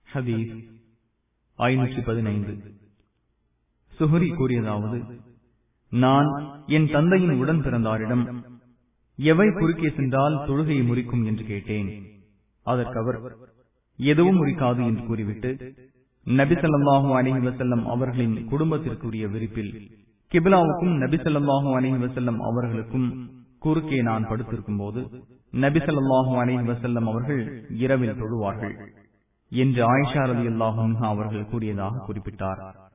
ஹதீஸ் ஐநூற்றி பதினைந்து சுஹரி கூறியதாவது நான் என் தந்தையின் உடன் பிறந்தாரிடம் எவை குறுக்கே சென்றால் தொழுகையை முறிக்கும் என்று கேட்டேன் அதற்கு அவர் எதுவும் முறிக்காது என்று கூறிவிட்டு நபிசல்லாஹு அலிஹி வசல்லம் அவர்களின் குடும்பத்திற்குரிய விரிப்பில் கிபிலாவுக்கும் நபிசல்லாஹு அலிஹி வசல்லம் அவர்களுக்கும் குறுக்கே நான் படுத்திருக்கும் போது நபிசல்லாஹு அலிஹி வசல்லம் அவர்கள் இரவில் தொழுவார்கள் என்று ஆயிஷா ரதி அல்லாஹு அவர்கள் கூறியதாக குறிப்பிட்டார்